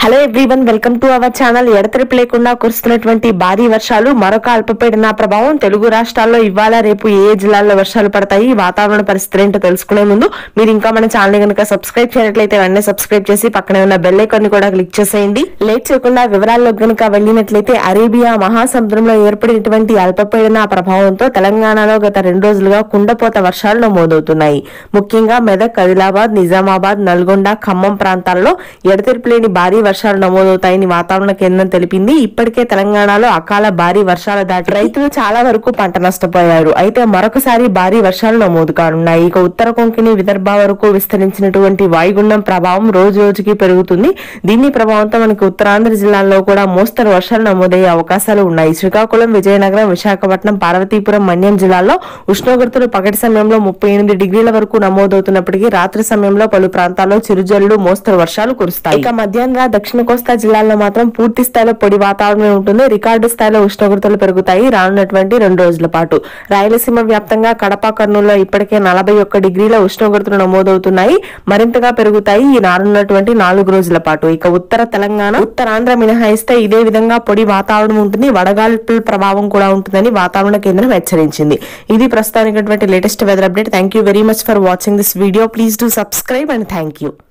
hello everyone welcome to our channel ఎడతెరిపి లేకుండా కురుస్తున్నటువంటి భారీ వర్షాలు మరొక అల్పపీడన ప్రభావం తెలుగు రాష్ట్రాల్లో ఇవాళ రేపు ఏ ఏ జిల్లాల్లో వర్షాలు పడతాయి ఈ వాతావరణ పరిస్థితులు ఏంటో తెలుసుకునే ముందు మీరు ఇంకా మన ఛానల్ కనుక సబ్స్క్రైబ్ చేయనట్లయితే వెంటనే సబ్స్క్రైబ్ చేసి పక్కనే ఉన్న బెల్ ఐకాన్ ని కూడా క్లిక్ చేసేయండి లేట్ చేయకుండా వివరాల్లో కనుక వెళ్ళినట్లయితే అరేబియా మహాసముద్రంలో ఏర్పడినటువంటి అల్పపీడన ప్రభావంతో తెలంగాణలో గత రెండు రోజులుగా కుండపోత వర్షాలు నమోదవుతున్నాయి ముఖ్యంగా మెదక్ ఆదిలాబాద్ నిజామాబాద్ నల్గొండ ఖమ్మం ప్రాంతాల్లో ఎడతెరిపి లేని భారీ వర్షాలు నమోదవుతాయని వాతావరణ కేంద్రం తెలిపింది ఇప్పటికే తెలంగాణలో అకాల భారీ వర్షాల దాటి రైతులు చాలా వరకు పంట నష్టపోయారు అయితే మరొకసారి భారీ వర్షాలు నమోదు కానున్నాయి ఇక ఉత్తర కొంకణి విదర్భ వరకు విస్తరించినటువంటి వాయుగుండం ప్రభావం రోజు రోజుకి పెరుగుతుంది దీని ప్రభావంతో మనకి ఉత్తరాంధ్ర జిల్లాల్లో కూడా మోస్తరు వర్షాలు నమోదయ్యే అవకాశాలు ఉన్నాయి శ్రీకాకుళం విజయనగరం విశాఖపట్నం పార్వతీపురం మన్యం జిల్లాల్లో ఉష్ణోగ్రతలు పగటి సమయంలో ముప్పై ఎనిమిది డిగ్రీల వరకు నమోదవుతున్నప్పటికీ రాత్రి సమయంలో పలు ప్రాంతాల్లో చిరుజల్లు మోస్తరు వర్షాలు కురుస్తాయి ఇక మధ్యాహ్న దక్షిణ కోస్తా జిల్లాల్లో మాత్రం పూర్తి స్థాయిలో పొడి వాతావరణం ఉంటుంది రికార్డు స్థాయిలో ఉష్ణోగ్రతలు పెరుగుతాయి రానున్నటువంటి రెండు రోజుల పాటు రాయలసీమ వ్యాప్తంగా కడప కర్నూలులో ఇప్పటికే నలభై ఒక్క డిగ్రీల ఉష్ణోగ్రతలు నమోదవుతున్నాయి మరింతగా పెరుగుతాయి ఈ రానున్నటువంటి నాలుగు రోజుల పాటు ఇక ఉత్తర తెలంగాణ ఉత్తరాంధ్ర మినహాయిస్తే ఇదే విధంగా పొడి వాతావరణం ఉంటుంది వడగాల్పుల ప్రభావం కూడా ఉంటుందని వాతావరణ కేంద్రం హెచ్చరించింది ఇది ప్రస్తుతానికి latest weather update thank you very much for watching this video please do subscribe and thank you